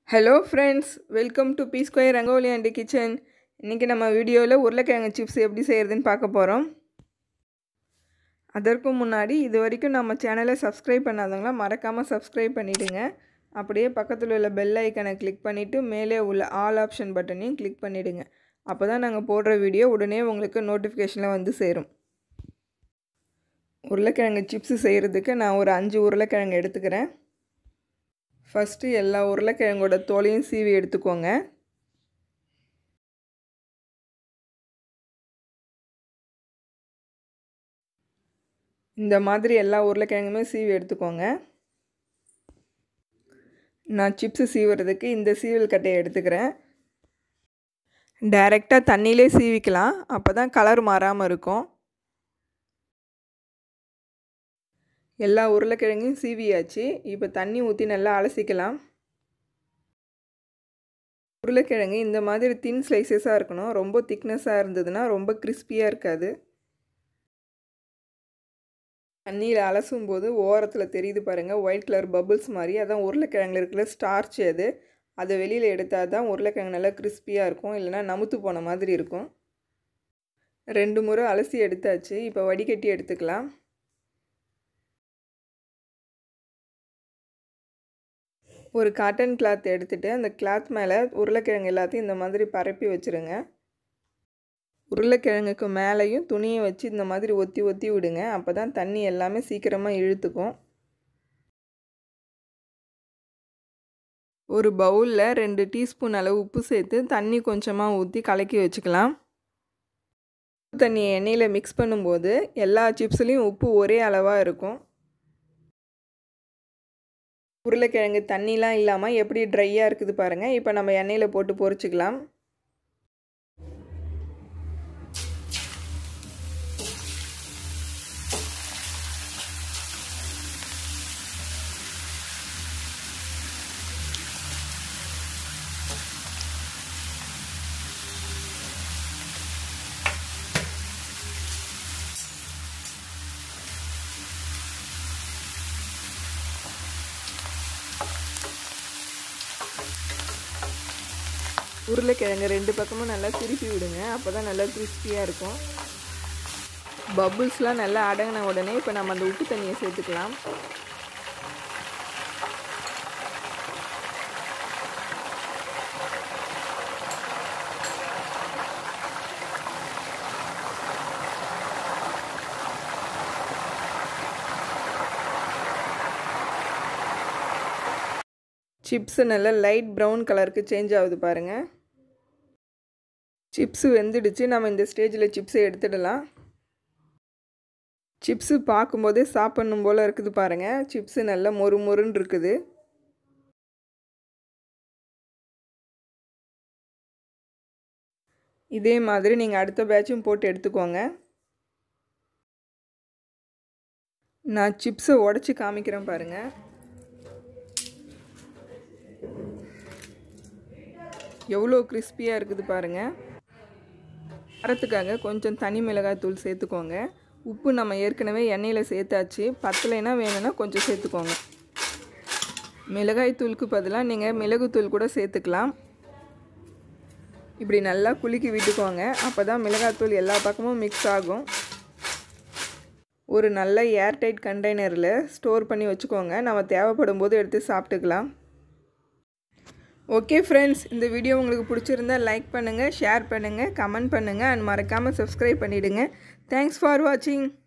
hello friends welcome to B square rangoli and kitchen இன்றைக்கி நம்ம வீடியோவில் உருளைக்கிழங்கு சிப்ஸ் எப்படி செய்கிறதுன்னு பார்க்க போகிறோம் அதற்கு முன்னாடி இது வரைக்கும் நம்ம சேனலை சப்ஸ்கிரைப் பண்ணாதவங்களாம் மறக்காமல் சப்ஸ்கிரைப் பண்ணிவிடுங்க அப்படியே பக்கத்தில் உள்ள பெல் ஐக்கனை கிளிக் பண்ணிவிட்டு மேலே உள்ள ஆல் ஆப்ஷன் பட்டனையும் கிளிக் பண்ணிவிடுங்க அப்போ தான் நாங்கள் போடுற வீடியோ உடனே உங்களுக்கு நோட்டிஃபிகேஷனில் வந்து சேரும் உருளைக்கிழங்கு சிப்ஸு செய்கிறதுக்கு நான் ஒரு அஞ்சு உருளைக்கிழங்கு எடுத்துக்கிறேன் ஃபஸ்ட்டு எல்லா உருளைக்கிழங்கோட தோலையும் சீவி எடுத்துக்கோங்க இந்த மாதிரி எல்லா உருளைக்கிழங்குமே சீவி எடுத்துக்கோங்க நான் சிப்ஸு சீவுறதுக்கு இந்த சீவல் கட்டையை எடுத்துக்கிறேன் டைரெக்டாக தண்ணியிலே சீவிக்கலாம் அப்போ தான் கலர் மாறாமல் இருக்கும் எல்லா உருளைக்கிழங்கையும் சீவியாச்சு இப்போ தண்ணி ஊற்றி நல்லா அலசிக்கலாம் உருளைக்கிழங்கு இந்த மாதிரி தின் ஸ்லைசஸாக இருக்கணும் ரொம்ப திக்னஸாக இருந்ததுன்னா ரொம்ப கிறிஸ்பியாக இருக்காது தண்ணியில் அலசும் போது ஓரத்தில் தெரியுது பாருங்கள் ஒயிட் கலர் பபுள்ஸ் மாதிரி அதான் உருளைக்கிழங்குல இருக்கிற ஸ்டார்ச் அது அதை வெளியில் எடுத்தால் தான் உருளைக்கிழங்கு நல்லா கிறிஸ்பியாக இருக்கும் இல்லைனா நமுத்து போன மாதிரி இருக்கும் ரெண்டு முறை அலசி எடுத்தாச்சு இப்போ வடிகட்டி எடுத்துக்கலாம் ஒரு காட்டன் கிளாத் எடுத்துகிட்டு அந்த கிளாத் மேலே உருளைக்கிழங்கு எல்லாத்தையும் இந்த மாதிரி பரப்பி வச்சுருங்க உருளைக்கிழங்குக்கு மேலேயும் துணியை வச்சு இந்த மாதிரி ஒத்தி ஒத்தி விடுங்க அப்போ தான் தண்ணி எல்லாமே சீக்கிரமாக இழுத்துக்கும் ஒரு பவுலில் ரெண்டு டீஸ்பூன் அளவு உப்பு சேர்த்து தண்ணி கொஞ்சமாக ஊற்றி கலக்கி வச்சுக்கலாம் உப்பு தண்ணியை எண்ணெயில் மிக்ஸ் பண்ணும்போது எல்லா சிப்ஸ்லேயும் உப்பு ஒரே அளவாக இருக்கும் உருளைக்கிழங்கு தண்ணிலாம் இல்லாமல் எப்படி ட்ரையாக இருக்குது பாருங்கள் இப்போ நம்ம எண்ணெயில் போட்டு பொரிச்சிக்கலாம் உருளைக்கிழங்கு ரெண்டு பக்கமும் நல்லா திருப்பி விடுங்க அப்போ தான் நல்லா கிறிஸ்பியாக இருக்கும் பபுள்ஸ்லாம் நல்லா அடங்கின உடனே இப்போ நம்ம அந்த உப்பு தண்ணியை சேர்த்துக்கலாம் சிப்ஸு நல்லா லைட் ப்ரௌன் கலருக்கு சேஞ்ச் ஆகுது பாருங்கள் சிப்ஸு வெந்துடுச்சு நம்ம இந்த ஸ்டேஜில் சிப்ஸை எடுத்துடலாம் சிப்ஸு பார்க்கும்போதே சாப்பிட்ணும் போல் இருக்குது பாருங்கள் சிப்ஸு நல்லா மொறு மொறுன்னு இருக்குது இதே மாதிரி நீங்கள் அடுத்த பேட்சும் போட்டு எடுத்துக்கோங்க நான் சிப்ஸை உடச்சி காமிக்கிறேன் பாருங்கள் எவ்வளோ கிறிஸ்பியாக இருக்குது பாருங்கள் அறத்துக்காக கொஞ்சம் தனி மிளகாய் தூள் சேர்த்துக்கோங்க உப்பு நம்ம ஏற்கனவே எண்ணெயில் சேர்த்தாச்சு பத்தலைனா வேணும்னா கொஞ்சம் சேர்த்துக்கோங்க மிளகாய் தூளுக்கு பதிலாக நீங்கள் மிளகுத்தூள் கூட சேர்த்துக்கலாம் இப்படி நல்லா குலுக்கி விட்டுக்கோங்க அப்போ தான் மிளகாத்தூள் எல்லா பக்கமும் மிக்ஸ் ஆகும் ஒரு நல்ல ஏர்டைட் கண்டெய்னரில் ஸ்டோர் பண்ணி வச்சுக்கோங்க நம்ம தேவைப்படும் போது எடுத்து சாப்பிட்டுக்கலாம் ஓகே ஃப்ரெண்ட்ஸ் இந்த வீடியோ உங்களுக்கு பிடிச்சிருந்தா லைக் பண்ணுங்கள் ஷேர் பண்ணுங்கள் கமெண்ட் பண்ணுங்கள் அண்ட் மறக்காமல் சப்ஸ்கிரைப் பண்ணிவிடுங்க தேங்க்ஸ் ஃபார் வாட்சிங்